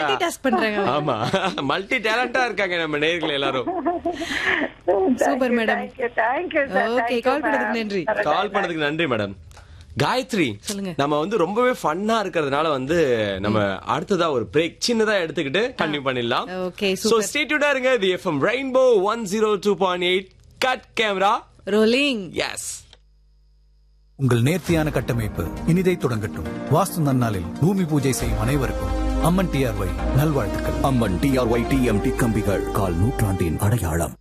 Task பண்றாங்க ஆமா multi டேலண்டா இருக்காங்க நம்ம நேயர்கள் எல்லாரும் super madam thank you sir okay call பண்ணதுக்கு நன்றி கால் பண்ணதுக்கு நன்றி மேடம் காயத்ரி சொல்லுங்க. நம்ம வந்து ரொம்பவே ஃபன்னா இருக்கிறதுனால வந்து நம்ம அடுத்ததா ஒரு பிரேக் சின்னதா எடுத்துக்கிட்டு கண்டினியூ பண்ணிடலாம் Okay, சோ super. ஸ்டேட்யூடா இருங்க the FM rainbow one zero two point eight cut camera rolling yes உங்கள் நேர்த்தியான கட்டமைப்பு இனிதை தொடங்கட்டும் வாஸ்து நன்னாளில் பூமி பூஜை செய்யும் அனைவருக்கும் அம்மன் டிஆர்ஒய் நல்வாழ்த்துக்கள் அம்மன் டிஆர்ஒய் டிஎம்டி கம்பிகள் கால் நூற்றாண்டின் அடையாளம்